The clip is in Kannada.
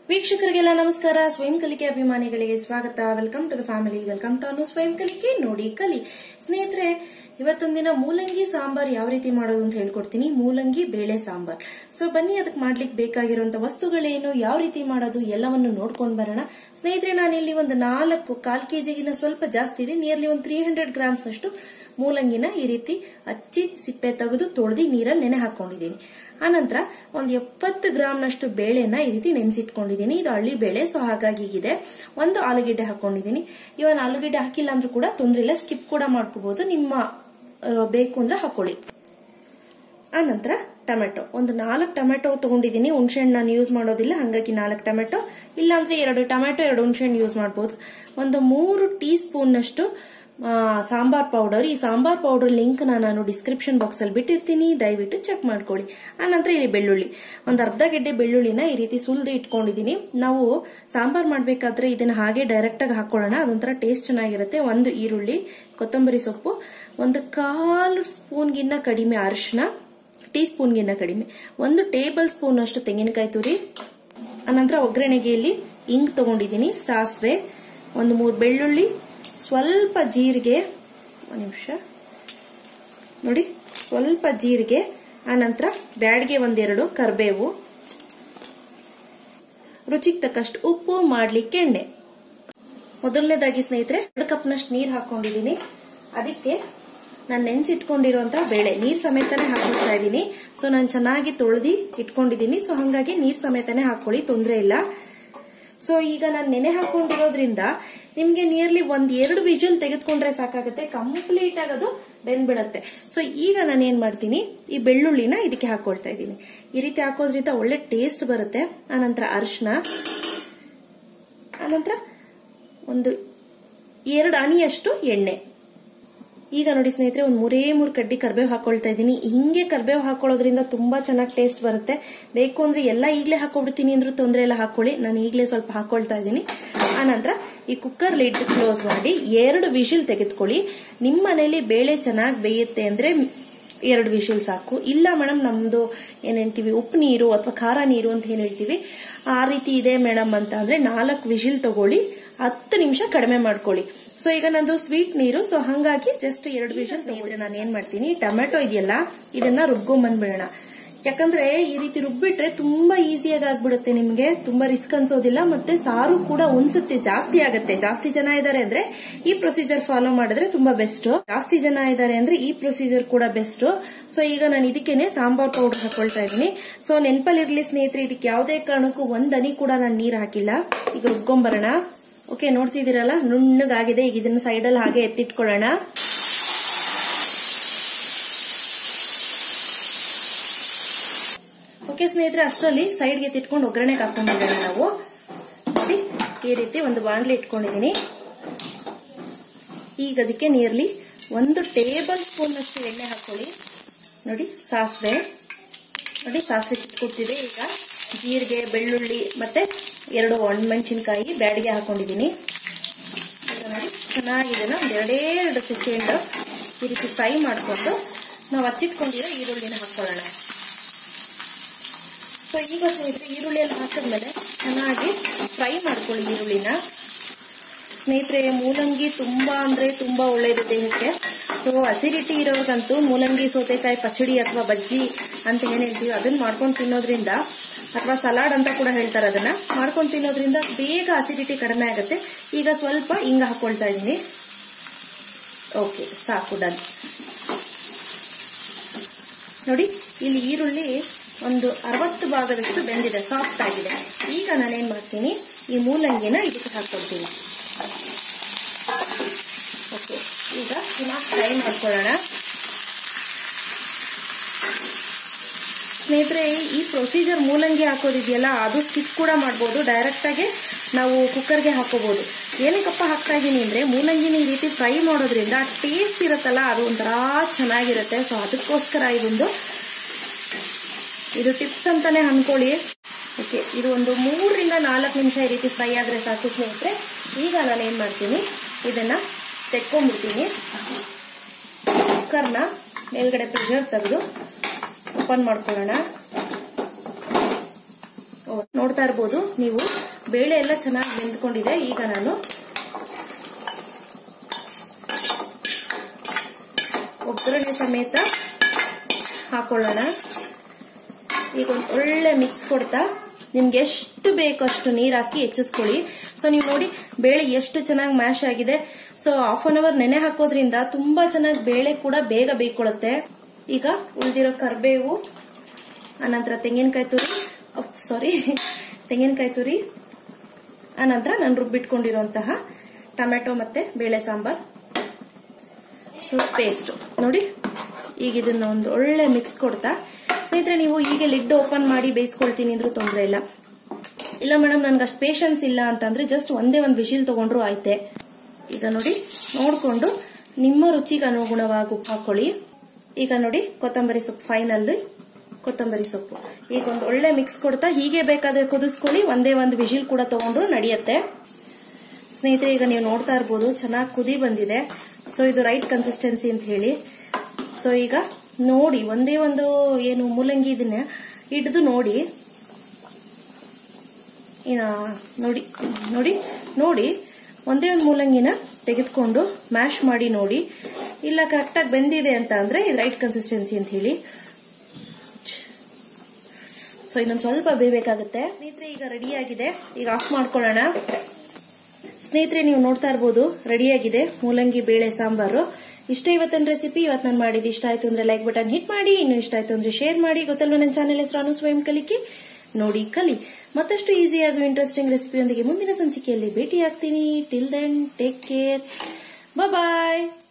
ವೀಕ್ಷಕರಿಗೆಲ್ಲ ನಮಸ್ಕಾರ ಸ್ವಯಂ ಕಲಿಕೆ ಅಭಿಮಾನಿಗಳಿಗೆ ಸ್ವಾಗತ welcome to the family welcome to Anu ಸ್ವಯಂ ಕಲಿಕೆ ನೋಡಿ ಕಲಿ ಸ್ನೇಹಿತರೆ ಇವತ್ತೊಂದಿನ ಮೂಲಂಗಿ ಸಾಂಬಾರ್ ಯಾವ ರೀತಿ ಮಾಡೋದು ಅಂತ ಹೇಳ್ಕೊಡ್ತೀನಿ ಮೂಲಂಗಿ ಬೇಳೆ ಸಾಂಬಾರ್ ಸೊ ಬನ್ನಿ ಅದಕ್ಕೆ ಮಾಡ್ಲಿಕ್ಕೆ ಬೇಕಾಗಿರುವಂತ ವಸ್ತುಗಳೇನು ಯಾವ ರೀತಿ ಮಾಡೋದು ಎಲ್ಲವನ್ನು ನೋಡ್ಕೊಂಡು ಬರೋಣ ಸ್ನೇಹಿತರೆ ನಾನಿಲ್ಲಿ ಒಂದು ನಾಲ್ಕು ಕಾಲ್ ಕೆಜಿಗಿನ ಸ್ವಲ್ಪ ಜಾಸ್ತಿ ಇದೆ ನಿಯರ್ಲಿ ಒಂದು ತ್ರೀ ಹಂಡ್ರೆಡ್ ಗ್ರಾಮ್ಸ್ ನಷ್ಟು ಮೂಲಂಗಿನ ಈ ರೀತಿ ಹಚ್ಚಿ ಸಿಪ್ಪೆ ತೆಗೆದು ತೊಳೆದು ನೀರಲ್ಲಿ ನೆನೆ ಹಾಕೊಂಡಿದ್ದೀನಿ ಆನಂತರ ಒಂದು ಎಪ್ಪತ್ತು ಗ್ರಾಮ್ನಷ್ಟು ಬೇಳೆನ ಈ ರೀತಿ ನೆನೆಸಿಟ್ಕೊಂಡಿದ್ದೀನಿ ಇದು ಹಳ್ಳಿ ಬೇಳೆ ಸೊ ಹಾಗಾಗಿ ಇದೆ ಒಂದು ಆಲೂಗೆಡ್ಡೆ ಹಾಕೊಂಡಿದ್ದೀನಿ ಇವನ್ ಆಲೂಗೆಡ್ಡೆ ಹಾಕಿಲ್ಲ ಅಂದ್ರೂ ಕೂಡ ತೊಂದ್ರೆ ಇಲ್ಲ ಸ್ಕಿಪ್ ಕೂಡ ಮಾಡ್ಕೋಬಹುದು ನಿಮ್ಮ ಆ, ಬೇಕು ಅಂದ್ರೆ ಹಾಕೊಳ್ಳಿ ಆನಂತರ ಟೊಮೆಟೊ ಒಂದು ನಾಲ್ಕು ಟೊಮೆಟೊ ತಗೊಂಡಿದ್ದೀನಿ ಹುಣಸೆಹಣ್ಣು ನಾನು ಯೂಸ್ ಮಾಡೋದಿಲ್ಲ ಹಾಗಾಗಿ ನಾಲ್ಕು ಟೊಮೆಟೊ ಇಲ್ಲಾಂದ್ರೆ ಎರಡು ಟೊಮೆಟೊ ಎರಡು ಹುಣಸೆಹಣ್ಣು ಯೂಸ್ ಮಾಡಬಹುದು ಒಂದು ಮೂರು ಟೀ ಸ್ಪೂನ್ನಷ್ಟು ಆ, ಸಾಂಬಾರ್ ಪೌಡರ್ ಈ ಸಾಂಬಾರ್ ಪೌಡರ್ ಲಿಂಕ್ ನಾನು ಡಿಸ್ಕ್ರಿಪ್ಷನ್ ಬಾಕ್ಸ್ ಅಲ್ಲಿ ಬಿಟ್ಟಿರ್ತೀನಿ ದಯವಿಟ್ಟು ಚೆಕ್ ಮಾಡ್ಕೊಳ್ಳಿ ಆನಂತರ ಇಲ್ಲಿ ಬೆಳ್ಳುಳ್ಳಿ ಒಂದು ಅರ್ಧ ಗೆಡ್ಡೆ ಬೆಳ್ಳುಳ್ಳಿನ ಈ ರೀತಿ ಸುಲಿದು ಇಟ್ಕೊಂಡಿದ್ದೀನಿ ನಾವು ಸಾಂಬಾರ್ ಮಾಡ್ಬೇಕಾದ್ರೆ ಇದನ್ನ ಹಾಗೆ ಡೈರೆಕ್ಟ್ ಆಗಿ ಹಾಕೊಳ್ಳೋಣ ಅದೊಂಥರ ಟೇಸ್ಟ್ ಚೆನ್ನಾಗಿರುತ್ತೆ ಒಂದು ಈರುಳ್ಳಿ ಕೊತ್ತಂಬರಿ ಸೊಪ್ಪು ಒಂದು ಕಾಲು ಸ್ಪೂನ್ಗಿನ್ನ ಕಡಿಮೆ ಅರಿಶಿನ ಟೀ ಸ್ಪೂನ್ಗಿನ್ನ ಕಡಿಮೆ ಒಂದು ಟೇಬಲ್ ಸ್ಪೂನ್ ಅಷ್ಟು ತೆಂಗಿನಕಾಯಿ ತುರಿ ಅನಂತರ ಒಗ್ಗರಣೆಗೆ ಇಲ್ಲಿ ಇಂಗ್ ತಗೊಂಡಿದ್ದೀನಿ ಸಾಸಿವೆ ಒಂದು ಮೂರು ಬೆಳ್ಳುಳ್ಳಿ ಸ್ವಲ್ಪ ಜೀರಿಗೆ ಒಂದು ನಿಮಿಷ ನೋಡಿ ಸ್ವಲ್ಪ ಜೀರಿಗೆ ಆನಂತರ ಬ್ಯಾಡ್ಗೆ ಒಂದೆರಡು ಕರ್ಬೇವು ರುಚಿಗೆ ತಕ್ಕಷ್ಟು ಉಪ್ಪು ಮಾಡ್ಲಿಕ್ಕೆ ಎಣ್ಣೆ ಮೊದಲನೇದಾಗಿ ಸ್ನೇಹಿತರೆ ಎರಡು ಕಪ್ನಷ್ಟು ನೀರು ಹಾಕೊಂಡಿದ್ದೀನಿ ಅದಕ್ಕೆ ನಾನು ನೆನ್ಸಿಟ್ಕೊಂಡಿರುವಂತಹ ಬೇಳೆ ನೀರ್ ಸಮೇತನೇ ಹಾಕೊಳ್ತಾ ಇದ್ದೀನಿ ಸೊ ನಾನು ಚೆನ್ನಾಗಿ ತೊಳೆದಿ ಇಟ್ಕೊಂಡಿದ್ದೀನಿ ಸೊ ಹಾಗಾಗಿ ನೀರ್ ಸಮೇತನೇ ಹಾಕೊಳ್ಳಿ ತೊಂದರೆ ಇಲ್ಲ ಸೊ ಈಗ ನಾನು ನೆನೆ ಹಾಕೊಂಡಿರೋದ್ರಿಂದ ನಿಮ್ಗೆ ನಿಯರ್ಲಿ ಒಂದ್ ಎರಡು ವಿಜುಲ್ ತೆಗೆದುಕೊಂಡ್ರೆ ಸಾಕಾಗುತ್ತೆ ಕಂಪ್ಲೀಟ್ ಆಗಿ ಅದು ಬೆಂದ್ಬಿಡತ್ತೆ ಸೊ ಈಗ ನಾನು ಏನ್ ಮಾಡ್ತೀನಿ ಈ ಬೆಳ್ಳುಳ್ಳಿನ ಇದಕ್ಕೆ ಹಾಕೊಳ್ತಾ ಇದ್ದೀನಿ ಈ ರೀತಿ ಹಾಕೋದ್ರಿಂದ ಒಳ್ಳೆ ಟೇಸ್ಟ್ ಬರುತ್ತೆ ಆನಂತರ ಅರಿಶಿನ ಆನಂತರ ಒಂದು ಎರಡು ಹನಿಯಷ್ಟು ಎಣ್ಣೆ ಈಗ ನೋಡಿ ಸ್ನೇಹಿತರೆ ಒಂದು ಮೂರೇ ಮೂರು ಕಡ್ಡಿ ಕರ್ಬೇವು ಹಾಕೊಳ್ತಾ ಇದ್ದೀನಿ ಹಿಂಗೆ ಕರ್ಬೇವು ಹಾಕೊಳ್ಳೋದ್ರಿಂದ ತುಂಬಾ ಚೆನ್ನಾಗಿ ಟೇಸ್ಟ್ ಬರುತ್ತೆ ಬೇಕು ಅಂದ್ರೆ ಎಲ್ಲ ಈಗಲೇ ಹಾಕೊಬಿಡ್ತೀನಿ ಅಂದ್ರೂ ತೊಂದರೆ ಎಲ್ಲ ಹಾಕೊಳ್ಳಿ ನಾನು ಈಗಲೇ ಸ್ವಲ್ಪ ಹಾಕೊಳ್ತಾ ಇದ್ದೀನಿ ಆನಂತರ ಈ ಕುಕ್ಕರ್ ಲಿಡ್ ಕ್ಲೋಸ್ ಮಾಡಿ ಎರಡು ವಿಶಿಲ್ ತೆಗೆದುಕೊಳ್ಳಿ ನಿಮ್ಮ ಮನೇಲಿ ಬೇಳೆ ಚೆನ್ನಾಗಿ ಬೇಯುತ್ತೆ ಅಂದ್ರೆ ಎರಡು ವಿಶಿಲ್ ಸಾಕು ಇಲ್ಲ ಮೇಡಮ್ ನಮ್ದು ಏನ್ ಹೇಳ್ತೀವಿ ಉಪ್ಪು ನೀರು ಅಥವಾ ಖಾರ ನೀರು ಅಂತ ಏನ್ ಹೇಳ್ತೀವಿ ಆ ರೀತಿ ಇದೆ ಮೇಡಮ್ ಅಂತ ಅಂದ್ರೆ ನಾಲ್ಕು ವಿಶಿಲ್ ತಗೊಳ್ಳಿ ಹತ್ತು ನಿಮಿಷ ಕಡಿಮೆ ಮಾಡ್ಕೊಳ್ಳಿ ಸೊ ಈಗ ನಂದು ಸ್ವೀಟ್ ನೀರು ಸೊ ಹಂಗಾಗಿ ಜಸ್ಟ್ ಎರಡು ವಿಷಲ್ ತೆಗೆದ್ರೆ ನಾನು ಏನ್ ಮಾಡ್ತೀನಿ ಟೊಮೆಟೊ ಇದೆಯಲ್ಲ ಇದನ್ನ ರುಬ್ಕೊಂಡ್ ಬಂದ್ಬಿಡೋಣ ಯಾಕಂದ್ರೆ ಈ ರೀತಿ ರುಬ್ಬಿಟ್ರೆ ತುಂಬಾ ಈಸಿಯಾಗಿ ಆಗ್ಬಿಡುತ್ತೆ ನಿಮ್ಗೆ ತುಂಬಾ ರಿಸ್ಕ್ ಅನ್ಸೋದಿಲ್ಲ ಮತ್ತೆ ಸಾರು ಕೂಡ ಉನ್ಸುತ್ತೆ ಜಾಸ್ತಿ ಆಗತ್ತೆ ಜಾಸ್ತಿ ಜನ ಇದಾರೆ ಅಂದ್ರೆ ಈ ಪ್ರೊಸೀಜರ್ ಫಾಲೋ ಮಾಡಿದ್ರೆ ತುಂಬಾ ಬೆಸ್ಟ್ ಜಾಸ್ತಿ ಜನ ಇದಾರೆ ಅಂದ್ರೆ ಈ ಪ್ರೊಸೀಜರ್ ಕೂಡ ಬೆಸ್ಟ್ ಸೊ ಈಗ ನಾನು ಇದಕ್ಕೇನೆ ಸಾಂಬಾರ್ ಪೌಡರ್ ಹಾಕೊಳ್ತಾ ಇದ್ದೀನಿ ಸೊ ನೆನಪಲ್ಲಿರ್ಲಿ ಸ್ನೇಹಿತರೆ ಇದಕ್ಕೆ ಯಾವುದೇ ಕಾರಣಕ್ಕೂ ಒಂದ್ ಹನಿ ಕೂಡ ನಾನು ನೀರ್ ಹಾಕಿಲ್ಲ ಈಗ ರುಬ್ಕೊಂಬರೋಣ ಓಕೆ ನೋಡ್ತಿದ್ದೀರಲ್ಲ ನುಣ್ಣಗಾಗಿದೆ ಈಗ ಇದನ್ನ ಸೈಡಲ್ಲಿ ಹಾಗೆ ಎತ್ತಿಟ್ಕೊಳ್ಳೋಣ ಓಕೆ ಸ್ನೇಹಿತರೆ ಅಷ್ಟರಲ್ಲಿ ಸೈಡ್ಗೆ ಎತ್ತಿಟ್ಕೊಂಡು ಒಗ್ಗರಣೆಗೆ ಹಾಕೊಂಡಿದ್ದೇವೆ ನಾವು ನೋಡಿ ಈ ರೀತಿ ಒಂದು ಬಾಣಲಿ ಇಟ್ಕೊಂಡಿದ್ದೀನಿ ಈಗ ಅದಕ್ಕೆ ನಿಯರ್ಲಿ ಒಂದು ಟೇಬಲ್ ಸ್ಪೂನ್ ಅಷ್ಟು ಎಣ್ಣೆ ಹಾಕೊಳ್ಳಿ ನೋಡಿ ಸಾಸಿವೆ ನೋಡಿ ಸಾಸಿವೆ ಚಿಟ್ಕೊಡ್ತಿದೆ ಈಗ ಜೀರಿಗೆ ಬೆಳ್ಳುಳ್ಳಿ ಮತ್ತೆ ಎರಡು ಒಣಮೆಣಸಿನ್ಕಾಯಿ ಬ್ಯಾಡಿಗೆ ಹಾಕೊಂಡಿದ್ದೀನಿ ಈಗ ನೋಡಿ ಚೆನ್ನಾಗಿ ಇದನ್ನ ಒಂದು ಎರಡೇ ಎರಡು ಸೆಕೆಂಡ್ ಈ ರೀತಿ ಫ್ರೈ ಮಾಡಿಕೊಂಡು ನಾವು ಹಚ್ಚಿಟ್ಕೊಂಡಿರೋ ಈರುಳ್ಳಿನ ಹಾಕೊಳ್ಳೋಣ ಸೊ ಈಗ ಸ್ನೇಹಿತರೆ ಈರುಳ್ಳಿ ಎಲ್ಲ ಹಾಕಿದ್ಮೇಲೆ ಚೆನ್ನಾಗಿ ಫ್ರೈ ಮಾಡ್ಕೊಳ್ಳಿ ಈರುಳ್ಳಿನ ಸ್ನೇಹಿತರೆ ಮೂಲಂಗಿ ತುಂಬಾ ಅಂದ್ರೆ ತುಂಬಾ ಒಳ್ಳೇದು ದೇಹಕ್ಕೆ ಸೊ ಅಸಿಡಿಟಿ ಇರೋರ್ಗಂತೂ ಮೂಲಂಗಿ ಸೌತೆಕಾಯಿ ಪಚಡಿ ಅಥವಾ ಬಜ್ಜಿ ಅಂತ ಏನ್ ಹೇಳ್ತೀವಿ ಅದನ್ನ ಮಾಡ್ಕೊಂಡು ತಿನ್ನೋದ್ರಿಂದ ಅಥವಾ ಸಲಾಡ್ ಅಂತ ಕೂಡ ಹೇಳ್ತಾರೆ ಅದನ್ನ ಮಾಡ್ಕೊಂಡು ತಿನ್ನೋದ್ರಿಂದ ಬೇಗ ಅಸಿಡಿಟಿ ಕಡಿಮೆ ಆಗುತ್ತೆ ಈಗ ಸ್ವಲ್ಪ ಹಿಂಗ ಹಾಕೊಳ್ತಾ ಇದ್ದೀನಿ ಓಕೆ ಸಾಕು ಡನ್ ನೋಡಿ ಇಲ್ಲಿ ಈರುಳ್ಳಿ ಒಂದು ಅರವತ್ತು ಭಾಗದಷ್ಟು ಬೆಂದಿದೆ ಸಾಫ್ಟ್ ಆಗಿದೆ ಈಗ ನಾನೇನ್ ಮಾಡ್ತೀನಿ ಈ ಮೂಲಂಗಿನ ಇದಕ್ಕೆ ಹಾಕೊಳ್ತೀನಿ ಓಕೆ ಈಗ ಪುನಃ ಫ್ರೈ ಮಾಡ್ಕೊಳ್ಳೋಣ ಸ್ನೇಹಿತರೆ ಈ ಪ್ರೊಸೀಜರ್ ಮೂಲಂಗಿ ಹಾಕೋದಿದೆಯಲ್ಲ ಅದು ಸ್ಕಿಪ್ ಕೂಡ ಮಾಡ್ಬೋದು ಡೈರೆಕ್ಟ್ ಆಗಿ ನಾವು ಕುಕ್ಕರ್ಗೆ ಹಾಕೋಬಹುದು ಏನಕ್ಕಪ್ಪ ಹಾಕ್ತಾ ಇದ್ದೀನಿ ಅಂದ್ರೆ ಮೂಲಂಗಿನ ಈ ರೀತಿ ಫ್ರೈ ಮಾಡೋದ್ರಿಂದ ಟೇಸ್ಟ್ ಇರುತ್ತಲ್ಲ ಅದು ಒಂಥರ ಚೆನ್ನಾಗಿರುತ್ತೆ ಸೊ ಅದಕ್ಕೋಸ್ಕರ ಇದೊಂದು ಇದು ಟಿಪ್ಸ್ ಅಂತಾನೆ ಅನ್ಕೊಳ್ಳಿ ಓಕೆ ಇದು ಒಂದು ಮೂರರಿಂದ ನಾಲ್ಕು ನಿಮಿಷ ಈ ರೀತಿ ಫ್ರೈ ಆದ್ರೆ ಸಾಕು ಸ್ನೇಹಿತರೆ ಈಗ ನಾನು ಏನ್ ಮಾಡ್ತೀನಿ ಇದನ್ನ ತೆಕ್ಕೊಂಡ್ಬಿಡ್ತೀನಿ ಕುಕ್ಕರ್ನ ಮೇಲ್ಗಡೆ ಪ್ರೆಷರ್ ತೆಗೆದು ಓಪನ್ ಮಾಡ್ಕೊಳ್ಳೋಣ ಓ, ನೋಡ್ತಾ ಇರ್ಬೋದು ನೀವು ಬೇಳೆ ಎಲ್ಲ ಚೆನ್ನಾಗಿ ಬೆಂದ್ಕೊಂಡಿದೆ ಈಗ ನಾನು ಒಗ್ಗರಣೆ ಸಮೇತ ಹಾಕೊಳ್ಳೋಣ ಈಗ ಒಂದು ಒಳ್ಳೆ ಮಿಕ್ಸ್ ಕೊಡ್ತಾ ನಿಮ್ಗೆ ಎಷ್ಟು ಬೇಕೋ ಅಷ್ಟು ನೀರ್ ಹಾಕಿ ಹೆಚ್ಚಿಸ್ಕೊಳ್ಳಿ ಸೊ ನೀವು ನೋಡಿ ಬೇಳೆ ಎಷ್ಟು ಚೆನ್ನಾಗಿ ಮ್ಯಾಶ್ ಆಗಿದೆ ಸೊ ಹಾಫ್ ಅನ್ ಅವರ್ ನೆನೆ ಹಾಕೋದ್ರಿಂದ ತುಂಬಾ ಚೆನ್ನಾಗಿ ಬೇಳೆ ಕೂಡ ಬೇಗ ಬೇಯ್ಕೊಳ್ಳುತ್ತೆ ಈಗ ಉಳಿದಿರೋ ಕರ್ಬೇವು ಆನಂತರ ತೆಂಗಿನಕಾಯಿ ತುರಿ ಸಾರಿ ತೆಂಗಿನಕಾಯಿ ತುರಿ ಆನಂತರ ನಾನು ರುಬ್ಬಿಟ್ಕೊಂಡಿರುವಂತಹ ಟೊಮೆಟೊ ಮತ್ತೆ ಬೇಳೆ ಸಾಂಬಾರ್ ಸೊ ಪೇಸ್ಟ್ ನೋಡಿ ಈಗ ಇದನ್ನ ಒಂದು ಒಳ್ಳೆ ಮಿಕ್ಸ್ ಕೊಡ್ತಾ ಸ್ನೇಹಿತರೆ ನೀವು ಈಗ ಲಿಡ್ ಓಪನ್ ಮಾಡಿ ಬೇಯಿಸ್ಕೊಳ್ತೀನಿ ಅಂದ್ರೂ ತೊಂದರೆ ಇಲ್ಲ ಇಲ್ಲ ಮೇಡಮ್ ನನ್ಗೆ ಅಷ್ಟು ಪೇಷನ್ಸ್ ಇಲ್ಲ ಅಂತಂದ್ರೆ ಜಸ್ಟ್ ಒಂದೇ ಒಂದು ವಿಶಿಲ್ ತಗೊಂಡ್ರು ಆಯ್ತೆ ಈಗ ನೋಡಿ ನೋಡ್ಕೊಂಡು ನಿಮ್ಮ ರುಚಿಗೆ ಅನುಗುಣವಾಗಿ ಉಪ್ಪು ಹಾಕೊಳ್ಳಿ ಈಗ ನೋಡಿ ಕೊತ್ತಂಬರಿ ಸೊಪ್ಪು ಫೈನಲ್ ಕೊತ್ತಂಬರಿ ಸೊಪ್ಪು ಈಗ ಒಂದು ಒಳ್ಳೆ ಮಿಕ್ಸ್ ಕೊಡ್ತಾ ಹೀಗೆ ಬೇಕಾದ್ರೆ ಕುದಿಸ್ಕೊಳ್ಳಿ ಒಂದೇ ಒಂದು ವಿಶಿಲ್ ಕೂಡ ತಗೊಂಡ್ರು ನಡೆಯುತ್ತೆ ಸ್ನೇಹಿತರೆ ಈಗ ನೀವು ನೋಡ್ತಾ ಇರ್ಬೋದು ಚೆನ್ನಾಗಿ ಕುದಿ ಬಂದಿದೆ ಸೊ ಇದು ರೈಟ್ ಕನ್ಸಿಸ್ಟೆನ್ಸಿ ಅಂತ ಹೇಳಿ ಸೊ ಈಗ ನೋಡಿ ಒಂದೇ ಒಂದು ಏನು ಮೂಲಂಗಿ ಇದನ್ನ ಹಿಡಿದು ನೋಡಿ ಇನ್ನ ನೋಡಿ ನೋಡಿ ನೋಡಿ ಒಂದೇ ಒಂದು ಮೂಲಂಗಿನ ತೆಗೆದುಕೊಂಡು ಮ್ಯಾಶ್ ಮಾಡಿ ನೋಡಿ ಇಲ್ಲ ಕರೆಕ್ಟಾಗಿ ಬೆಂದಿದೆ ಅಂತ ಅಂದ್ರೆ ಇದು ರೈಟ್ ಕನ್ಸಿಸ್ಟೆನ್ಸಿ ಅಂತ ಹೇಳಿ ಸೊ ಇನ್ನೊಂದು ಸ್ವಲ್ಪ ಬೇಯಬೇಕಾಗುತ್ತೆ ಸ್ನೇಹಿತರೆ ಈಗ ರೆಡಿ ಆಗಿದೆ ಈಗ ಆಫ್ ಮಾಡ್ಕೊಳ್ಳೋಣ ಸ್ನೇಹಿತರೆ ನೀವು ನೋಡ್ತಾ ಇರ್ಬೋದು ರೆಡಿಯಾಗಿದೆ ಮೂಲಂಗಿ ಬೇಳೆ ಸಾಂಬಾರು ಇಷ್ಟ ಇವತ್ತಿನ ರೆಸಿಪಿ ಇವತ್ತು ನಾನು ಮಾಡಿದ್ದು ಇಷ್ಟ ಆಯ್ತು ಅಂದ್ರೆ ಲೈಕ್ ಬಟನ್ ಹಿಟ್ ಮಾಡಿ ಇನ್ನು ಇಷ್ಟ ಆಯ್ತು ಅಂದ್ರೆ ಶೇರ್ ಮಾಡಿ ಗೊತ್ತಲ್ವ ನನ್ನ ಚಾನೆಲ್ ಹೆಸರು ಅನು ಸ್ವಯಂ ಕಲಿಕೆ ನೋಡಿ ಕಲಿ ಮತ್ತಷ್ಟು ಈಸಿ ಹಾಗೂ ಇಂಟ್ರೆಸ್ಟಿಂಗ್ ರೆಸಿಪಿಯೊಂದಿಗೆ ಮುಂದಿನ ಸಂಚಿಕೆಯಲ್ಲಿ ಭೇಟಿ ಆಗ್ತೀನಿ ಟಿಲ್ ದೆನ್ ಟೇಕ್ ಕೇರ್ ಬಾಯ್